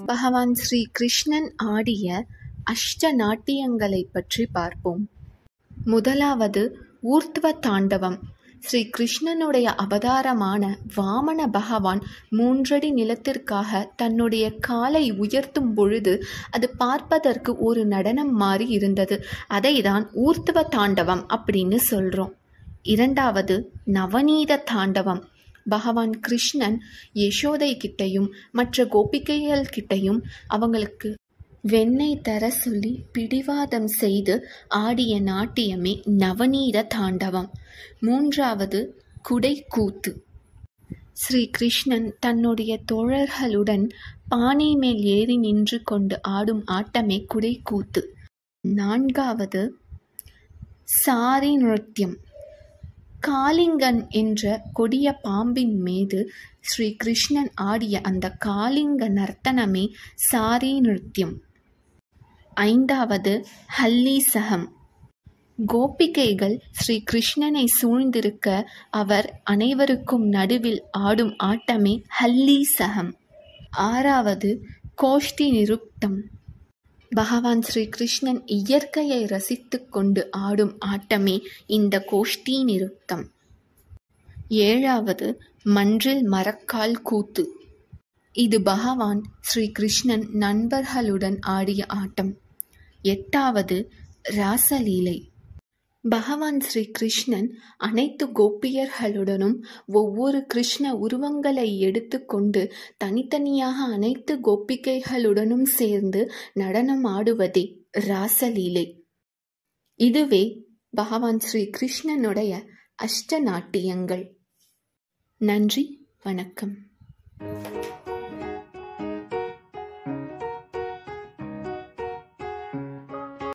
பகவான் ஸ்ரீ கிருஷ்ணன் ஆடிய அஷ்ட நாட்டியங்களைப் பற்றி பார்ப்போம் முதலாவது ஊர்த்வ தாண்டவம் ஸ்ரீ கிருஷ்ணனுடைய அவதாரமான வாமன பகவான் மூன்றடி நிலத்திற்காக தன்னுடைய காலை உயர்த்தும் பொழுது அது பார்ப்பதற்கு ஒரு நடனம் மாறி இருந்தது அதை தான் ஊர்த்வ தாண்டவம் அப்படின்னு சொல்கிறோம் இரண்டாவது நவநீத தாண்டவம் பகவான் கிருஷ்ணன் யசோதை கிட்டையும் மற்ற கோபிகைகள் கிட்டையும் அவங்களுக்கு வெண்ணெய் தர சொல்லி பிடிவாதம் செய்து ஆடிய நாட்டியமே நவநீத தாண்டவம் மூன்றாவது குடைக்கூத்து ஸ்ரீ கிருஷ்ணன் தன்னுடைய தோழர்களுடன் பானை மேல் ஏறி நின்று கொண்டு ஆடும் ஆட்டமே குடைக்கூத்து நான்காவது சாரி நிருத்தியம் காளிங்கன் என்ற கொடிய பாம்பின் மீது ஸ்ரீ கிருஷ்ணன் ஆடிய அந்த காளிங்க நர்த்தனமே சாரி நிருத்தியம் ஐந்தாவது ஹல்லீசகம் கோபிகைகள் ஸ்ரீ கிருஷ்ணனை சூழ்ந்திருக்க அவர் அனைவருக்கும் நடுவில் ஆடும் ஆட்டமே ஹல்லீசகம் ஆறாவது கோஷ்டி நிருக்தம் பகவான் ஸ்ரீ கிருஷ்ணன் இயற்கையை ரசித்து கொண்டு ஆடும் ஆட்டமே இந்த கோஷ்டி நிருத்தம் ஏழாவது மன்றில் மரக்கால் கூத்து இது பகவான் ஸ்ரீ கிருஷ்ணன் நண்பர்களுடன் ஆடிய ஆட்டம் எட்டாவது ராசலீலை பகவான் ஸ்ரீ கிருஷ்ணன் அனைத்து கோபியர்களுடனும் ஒவ்வொரு கிருஷ்ண உருவங்களை எடுத்துக்கொண்டு தனித்தனியாக அனைத்து கோபிகைகளுடனும் சேர்ந்து நடனம் ஆடுவதே ராசலீலை இதுவே பகவான் ஸ்ரீ கிருஷ்ணனுடைய அஷ்ட நாட்டியங்கள் நன்றி வணக்கம்